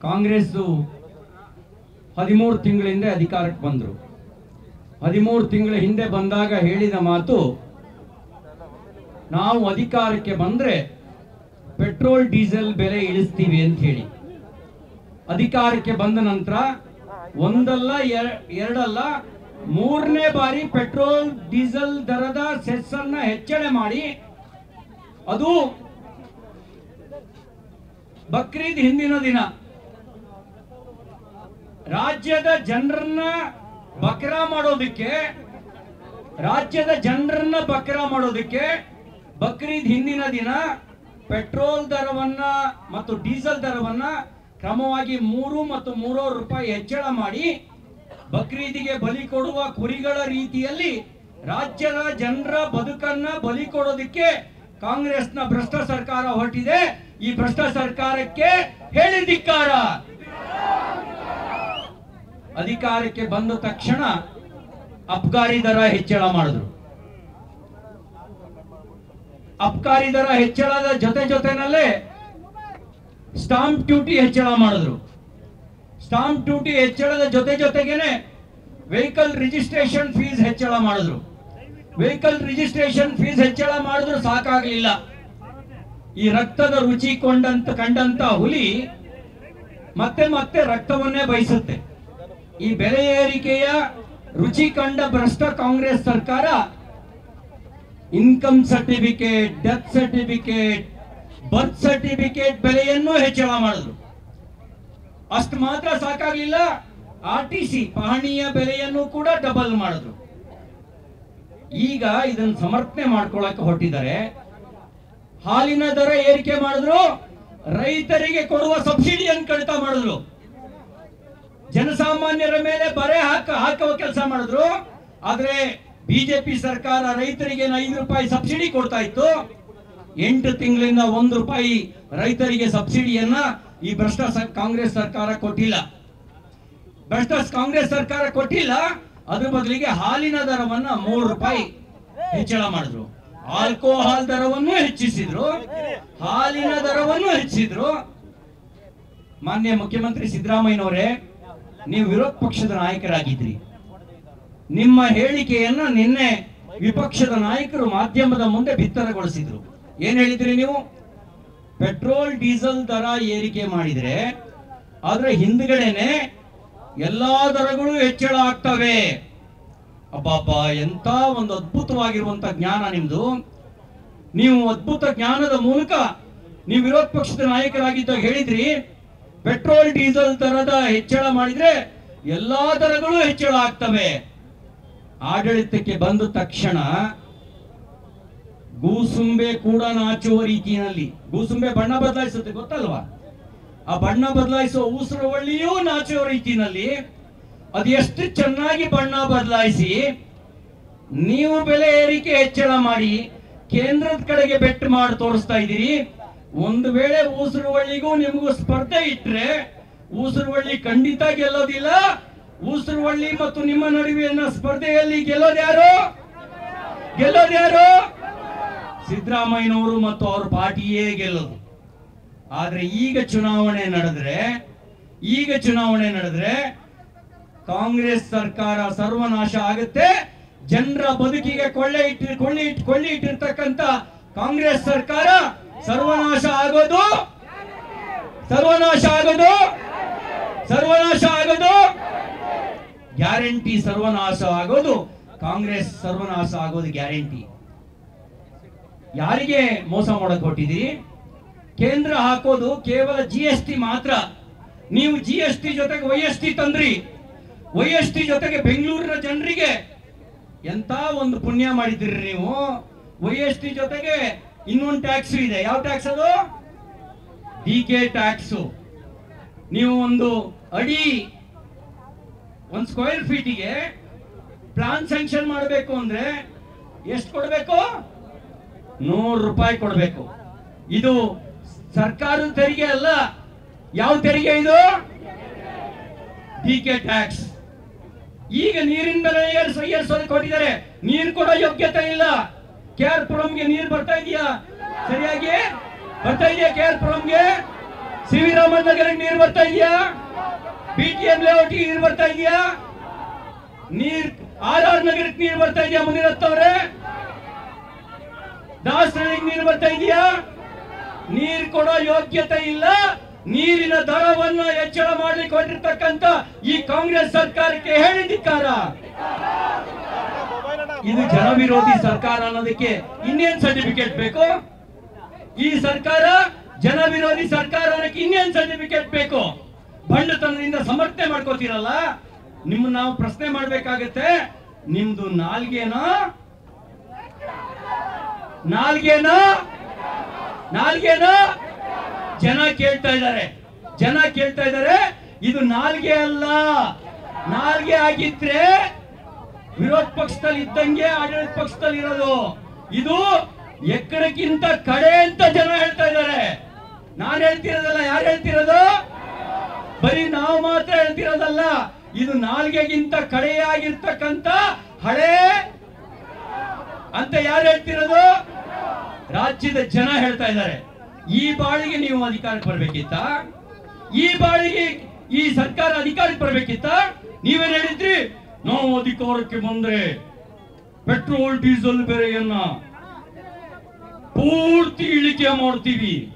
ಕಾಂಗ್ರೆಸ್ ಹದಿಮೂರು ತಿಂಗಳ ಹಿಂದೆ ಅಧಿಕಾರಕ್ಕೆ ಬಂದರು ಹದಿಮೂರು ತಿಂಗಳ ಹಿಂದೆ ಬಂದಾಗ ಹೇಳಿದ ಮಾತು ನಾವು ಅಧಿಕಾರಕ್ಕೆ ಬಂದ್ರೆ ಪೆಟ್ರೋಲ್ ಡೀಸೆಲ್ ಬೆಲೆ ಇಳಿಸ್ತೀವಿ ಅಂತ ಹೇಳಿ ಅಧಿಕಾರಕ್ಕೆ ಬಂದ ನಂತರ ಒಂದಲ್ಲ ಎರ- ಎರಡಲ್ಲ ಮೂರನೇ ಬಾರಿ ಪೆಟ್ರೋಲ್ ಡೀಸೆಲ್ ದರದ ಸೆಸ್ ಅನ್ನ ಹೆಚ್ಚಳ ಮಾಡಿ ಅದು ಬಕ್ರೀದ್ ಹಿಂದಿನ ದಿನ ರಾಜ್ಯದ ಜನರನ್ನ ಬಕ್ರಾ ಮಾಡೋದಕ್ಕೆ ರಾಜ್ಯದ ಜನರನ್ನ ಬಕ್ರಾ ಮಾಡೋದಕ್ಕೆ ಬಕ್ರೀದ್ ಹಿಂದಿನ ದಿನ ಪೆಟ್ರೋಲ್ ದರವನ್ನ ಮತ್ತು ಡೀಸೆಲ್ ದರವನ್ನ ಕ್ರಮವಾಗಿ ಮೂರು ಮತ್ತು ಮೂರೂವರೆ ರೂಪಾಯಿ ಹೆಚ್ಚಳ ಮಾಡಿ ಬಕ್ರೀದಿಗೆ ಬಲಿ ಕೊಡುವ ಕುರಿಗಳ ರೀತಿಯಲ್ಲಿ ರಾಜ್ಯದ ಜನರ ಬದುಕನ್ನ ಬಲಿ ಕೊಡೋದಕ್ಕೆ ಕಾಂಗ್ರೆಸ್ನ ಭ್ರಷ್ಟ ಸರ್ಕಾರ ಹೊರಟಿದೆ ಈ ಭ್ರಷ್ಟ ಸರ್ಕಾರಕ್ಕೆ ಹೇಳಿ ಧಿಕ್ಕಾರ ಅಧಿಕಾರಕ್ಕೆ ಬಂದ ತಕ್ಷಣ ಅಬ್ಕಾರಿ ದರ ಹೆಚ್ಚಳ ಮಾಡಿದ್ರು ಅಬ್ಕಾರಿ ದರ ಹೆಚ್ಚಳದ ಜೊತೆ ಜೊತೆನಲ್ಲೇ ಸ್ಟಾಂಪ್ ಡ್ಯೂಟಿ ಹೆಚ್ಚಳ ಮಾಡಿದ್ರು ಸ್ಟಾಂಪ್ ಡ್ಯೂಟಿ ಹೆಚ್ಚಳದ ಜೊತೆ ಜೊತೆಗೇನೆ ವೆಹಿಕಲ್ ರಿಜಿಸ್ಟ್ರೇಷನ್ ಫೀಸ್ ಹೆಚ್ಚಳ ಮಾಡಿದ್ರು ವೆಹಿಕಲ್ ರಿಜಿಸ್ಟ್ರೇಷನ್ ಫೀಸ್ ಹೆಚ್ಚಳ ಮಾಡಿದ್ರು ಸಾಕಾಗಲಿಲ್ಲ ಈ ರಕ್ತದ ರುಚಿ ಕೊಂಡಂತ ಕಂಡಂತ ಹುಲಿ ಮತ್ತೆ ಮತ್ತೆ ರಕ್ತವನ್ನೇ ಬಯಸುತ್ತೆ ಈ ಬೆಲೆ ಏರಿಕೆಯ ರುಚಿ ಕಂಡ ಭ್ರಷ್ಟ ಕಾಂಗ್ರೆಸ್ ಸರ್ಕಾರ income certificate death certificate birth certificate ಬೆಲೆಯನ್ನು ಹೆಚ್ಚಳ ಮಾಡಿದ್ರು ಅಷ್ಟು ಮಾತ್ರ ಸಾಕಾಗ್ಲಿಲ್ಲ ಆರ್ ಟಿ ಸಿ ಪಹಣಿಯ ಬೆಲೆಯನ್ನು ಕೂಡ ಡಬಲ್ ಮಾಡಿದ್ರು ಈಗ ಇದನ್ನು ಸಮರ್ಥನೆ ಮಾಡ್ಕೊಳಕ್ಕೆ ಹೊರಟಿದ್ದಾರೆ ಹಾಲಿನ ದರ ಏರಿಕೆ ಮಾಡಿದ್ರು ರೈತರಿಗೆ ಕೊಡುವ ಸಬ್ಸಿಡಿಯನ್ನು ಕಡಿತ ಮಾಡಿದ್ರು ಜನಸಾಮಾನ್ಯರ ಮೇಲೆ ಬರೆ ಹಾಕ ಹಾಕುವ ಕೆಲಸ ಮಾಡಿದ್ರು ಆದ್ರೆ ಬಿಜೆಪಿ ಸರ್ಕಾರ ರೈತರಿಗೆ ಐದು ರೂಪಾಯಿ ಸಬ್ಸಿಡಿ ಕೊಡ್ತಾ ಇತ್ತು ಎಂಟು ತಿಂಗಳಿಂದ ಒಂದು ರೂಪಾಯಿ ರೈತರಿಗೆ ಸಬ್ಸಿಡಿಯನ್ನ ಈ ಭ್ರಷ್ಟ ಸ- ಕಾಂಗ್ರೆಸ್ ಸರ್ಕಾರ ಕೊಟ್ಟಿಲ್ಲ ಭ್ರಷ್ಟ ಕಾಂಗ್ರೆಸ್ ಸರ್ಕಾರ ಕೊಟ್ಟಿಲ್ಲ ಅದ್ರ ಬದಲಿಗೆ ಹಾಲಿನ ದರವನ್ನ ಮೂರು ರೂಪಾಯಿ ಹೆಚ್ಚಳ ಮಾಡಿದ್ರು ಆಲ್ಕೋಹಾಲ್ ದರವನ್ನು ಹೆಚ್ಚಿಸಿದ್ರು ಹಾಲಿನ ದರವನ್ನು ಹೆಚ್ಚಿಸಿದ್ರು ಮಾನ್ಯ ಮುಖ್ಯಮಂತ್ರಿ ಸಿದ್ದರಾಮಯ್ಯನವರೇ ನೀವು ವಿರೋಧ ಪಕ್ಷದ ನಾಯಕರಾಗಿದ್ರಿ ನಿಮ್ಮ ಹೇಳಿಕೆಯನ್ನ ನಿನ್ನೆ ವಿಪಕ್ಷದ ನಾಯಕರು ಮಾಧ್ಯಮದ ಮುಂದೆ ಬಿತ್ತರಗೊಳಿಸಿದ್ರು ಏನ್ ಹೇಳಿದ್ರಿ ನೀವು ಪೆಟ್ರೋಲ್ ಡೀಸೆಲ್ ದರ ಏರಿಕೆ ಮಾಡಿದ್ರೆ ಆದ್ರೆ ಹಿಂದ್ಗಡೆನೆ ಎಲ್ಲಾ ದರಗಳು ಹೆಚ್ಚಳ ಆಗ್ತವೆ ಅಬ್ಬಬ್ಬ ಎಂತ ಒಂದು ಅದ್ಭುತವಾಗಿರುವಂತ ಜ್ಞಾನ ನಿಮ್ದು ನೀವು ಅದ್ಭುತ ಜ್ಞಾನದ ಮೂಲಕ ನೀವು ವಿರೋಧ ಪಕ್ಷದ ನಾಯಕರಾಗಿದ್ದಾಗ ಹೇಳಿದ್ರಿ ಪೆಟ್ರೋಲ್ ಡೀಸೆಲ್ ದರದ ಹೆಚ್ಚಳ ಮಾಡಿದ್ರೆ ಎಲ್ಲಾ ದರಗಳು ಹೆಚ್ಚಳ ಆಗ್ತವೆ ಆಡಳಿತಕ್ಕೆ ಬಂದ ತಕ್ಷಣ ಗೂಸುಂಬೆ ಕೂಡ ನಾಚುವ ರೀತಿಯಲ್ಲಿ ಗೂಸುಂಬೆ ಬಣ್ಣ ಬದಲಾಯಿಸುತ್ತೆ ಗೊತ್ತಲ್ವಾ ಆ ಬಣ್ಣ ಬದಲಾಯಿಸುವ ಊಸರವಳ್ಳಿಯೂ ನಾಚುವ ರೀತಿಯಲ್ಲಿ ಅದು ಎಷ್ಟು ಚೆನ್ನಾಗಿ ಬಣ್ಣ ಬದಲಾಯಿಸಿ ನೀವು ಬೆಲೆ ಏರಿಕೆ ಹೆಚ್ಚಳ ಮಾಡಿ ಕೇಂದ್ರದ ಕಡೆಗೆ ಬೆಟ್ಟು ಮಾಡಿ ತೋರಿಸ್ತಾ ಇದ್ದೀರಿ ಒಂದು ವೇಳೆ ಊಸರವಳ್ಳಿಗೂ ನಿಮಗೂ ಸ್ಪರ್ಧೆ ಇಟ್ರೆ ಊಸರವಳ್ಳಿ ಖಂಡಿತ ಗೆಲ್ಲೋದಿಲ್ಲ ಊಸರವಳ್ಳಿ ಮತ್ತು ನಿಮ್ಮ ನಡುವಿನ ಸ್ಪರ್ಧೆಯಲ್ಲಿ ಗೆಲ್ಲೋದು ಯಾರು ಗೆಲ್ಲೋದು ಯಾರು ಸಿದ್ದರಾಮಯ್ಯನವರು ಮತ್ತು ಅವ್ರ ಪಾರ್ಟಿಯೇ ಗೆಲ್ಲೋದು ಆದ್ರೆ ಈಗ ಚುನಾವಣೆ ನಡೆದ್ರೆ ಈಗ ಚುನಾವಣೆ ನಡೆದ್ರೆ ಕಾಂಗ್ರೆಸ್ ಸರ್ಕಾರ ಸರ್ವನಾಶ ಆಗುತ್ತೆ ಜನರ ಬದುಕಿಗೆ ಕೊಳ್ಳೆ ಇಟ್ಟು ಕೊಳ್ಳಿ ಇಟ್ಟು ಕೊಳ್ಳಿ ಇಟ್ಟಿರ್ತಕ್ಕಂತ ಕಾಂಗ್ರೆಸ್ ಸರ್ಕಾರ ಸರ್ವನಾಶ ಆಗೋದು ಸರ್ವನಾಶ ಆಗೋದು ಸರ್ವನಾಶ ಆಗೋದು ಗ್ಯಾರಂಟಿ ಸರ್ವನಾಶ ಆಗೋದು ಕಾಂಗ್ರೆಸ್ ಸರ್ವನಾಶ ಆಗೋದು ಗ್ಯಾರಂಟಿ ಯಾರಿಗೆ ಮೋಸ ಮಾಡಕ್ ಹೊಟ್ಟಿದ್ದೀರಿ ಕೇಂದ್ರ ಹಾಕೋದು ಕೇವಲ ಜಿ ಎಸ್ ಟಿ ಮಾತ್ರ ನೀವು ಜಿ ಎಸ್ ಟಿ ಜೊತೆಗೆ ವೈ ಎಸ್ ಟಿ ತಂದ್ರಿ ವೈ ಎಸ್ ಟಿ ಜೊತೆಗೆ ಬೆಂಗಳೂರಿನ ಜನರಿಗೆ ಎಂತ ಒಂದು ಪುಣ್ಯ ಮಾಡಿದ್ದೀರಿ ನೀವು ವೈ ಎಸ್ ಟಿ ಜೊತೆಗೆ ಇನ್ನೊಂದು ಟ್ಯಾಕ್ಸ್ ಇದೆ ಯಾವ ಟ್ಯಾಕ್ಸ್ ಅದು ಡಿ ಕೆ ಟ್ಯಾಕ್ಸ್ ನೀವು ಒಂದು ಅಡಿ ಒಂದು ಸ್ಕ್ವೇರ್ ಫೀಟಿಗೆ ಪ್ಲಾನ್ ಸ್ಯಾಂಕ್ಷನ್ ಮಾಡಬೇಕು ಅಂದ್ರೆ ಎಷ್ಟು ಕೊಡಬೇಕು ನೂರು ರೂಪಾಯಿ ಕೊಡಬೇಕು ಇದು ಸರ್ಕಾರದ ತೆರಿಗೆ ಅಲ್ಲ ಯಾವ ತೆರಿಗೆ ಇದು ಡಿ ಕೆ ಟ್ಯಾಕ್ಸ್ ಈಗ ನೀರಿನ ಬೆಲೆ ಏರ್ಸ ಏರ್ಸೋದಕ್ಕೆ ಕೊಟ್ಟಿದ್ದಾರೆ ನೀರು ಕೊಡೋ ಯೋಗ್ಯತೆ ಇಲ್ಲ ಕೆ ಆರ್ ಪುರಂಗೆ ನೀರು ಬರ್ತಾ ಇದೆಯಾ ಸರಿಯಾಗಿ ಬರ್ತಾ ಇದೆಯಾ ಕೆ ಆರ್ ಪುರಂಗೆ ಸಿ ವಿ ರಾಮನ್ ನಗರಕ್ಕೆ ನೀರು ಬರ್ತಾ ಇದೆಯಾ ಬಿ ಟಿ ಎಂ ಲೇಔಟ್ ನೀರು ಬರ್ತಾ ಇದೆಯಾ ನೀರ್ ಆರ್ ಆರ್ ನಗರಕ್ಕೆ ನೀರು ಬರ್ತಾ ಇದೆಯಾ ಮುನಿರತ್ತವ್ರೆ ದಾಸರಳ್ಳಿಗೆ ನೀರು ಬರ್ತಾ ಇದೆಯಾ ನೀರು ಕೊಡೋ ಯೋಗ್ಯತೆ ಇಲ್ಲ ನೀರಿನ ದರವನ್ನ ಹೆಚ್ಚಳ ಮಾಡ್ಲಿಕ್ಕೆ ಹೊರಟಿರ್ತಕ್ಕಂತ ಈ ಕಾಂಗ್ರೆಸ್ ಸರ್ಕಾರಕ್ಕೆ ಹೇಳಿದಿಕ್ಕಾರ ಇದು ಜನ ವಿರೋಧಿ ಸರ್ಕಾರ ಅನ್ನೋದಕ್ಕೆ ಇನ್ನೇನ್ ಸರ್ಟಿಫಿಕೇಟ್ ಬೇಕು ಈ ಸರ್ಕಾರ ಜನ ವಿರೋಧಿ ಸರ್ಕಾರ ಅನ್ನೋಕ್ಕೆ ಇನ್ನೇನ್ ಸರ್ಟಿಫಿಕೇಟ್ ಬೇಕು ಬಂಡತನದಿಂದ ಸಮರ್ಥನೆ ಮಾಡ್ಕೋತೀರಲ್ಲ ನಿಮ್ಮ ನಾವು ಪ್ರಶ್ನೆ ಮಾಡ್ಬೇಕಾಗತ್ತೆ ನಿಮ್ದು ನಾಲ್ಗೆನೋ ನಾಲ್ಗೆನೋ ನಾಲ್ಗೆನೋ ಜನ ಕೇಳ್ತಾ ಇದ್ದಾರೆ ಜನ ಕೇಳ್ತಾ ಇದ್ದಾರೆ ಇದು ನಾಲ್ಗೆ ಅಲ್ಲ ನಾಲ್ಗೆ ಆಗಿದ್ರೆ ವಿರೋಧ ಪಕ್ಷದಲ್ಲಿ ಇದ್ದಂಗೆ ಆಡಳಿತ ಪಕ್ಷದಲ್ಲಿ ಇರೋದು ಇದು ಎಕ್ಕಡಕ್ಕಿಂತ ಕಡೆ ಅಂತ ಜನ ಹೇಳ್ತಾ ಇದ್ದಾರೆ ನಾನ್ ಹೇಳ್ತಿರೋದಲ್ಲ ಯಾರು ಹೇಳ್ತಿರೋದು ಬರೀ ನಾವು ಮಾತ್ರ ಹೇಳ್ತಿರೋದಲ್ಲ ಇದು ನಾಲ್ಗೆಗಿಂತ ಕಡೆಯಾಗಿರ್ತಕ್ಕಂತ ಹಳೇ ಅಂತ ಯಾರು ಹೇಳ್ತಿರೋದು ರಾಜ್ಯದ ಜನ ಹೇಳ್ತಾ ಇದ್ದಾರೆ ಈ ಬಾಳಿಗೆ ನೀವು ಅಧಿಕಾರಕ್ಕೆ ಬರ್ಬೇಕಿತ್ತ ಈ ಬಾಳಿಗೆ ಈ ಸರ್ಕಾರ ಅಧಿಕಾರಕ್ಕೆ ಬರ್ಬೇಕಿತ್ತ ನೀವೇನ್ ಹೇಳಿದ್ರಿ ನಾವು ಅಧಿಕಾರಕ್ಕೆ ಬಂದ್ರೆ ಪೆಟ್ರೋಲ್ ಡೀಸೆಲ್ ಬೆಲೆಯನ್ನ ಪೂರ್ತಿ ಇಳಿಕೆ ಮಾಡ್ತೀವಿ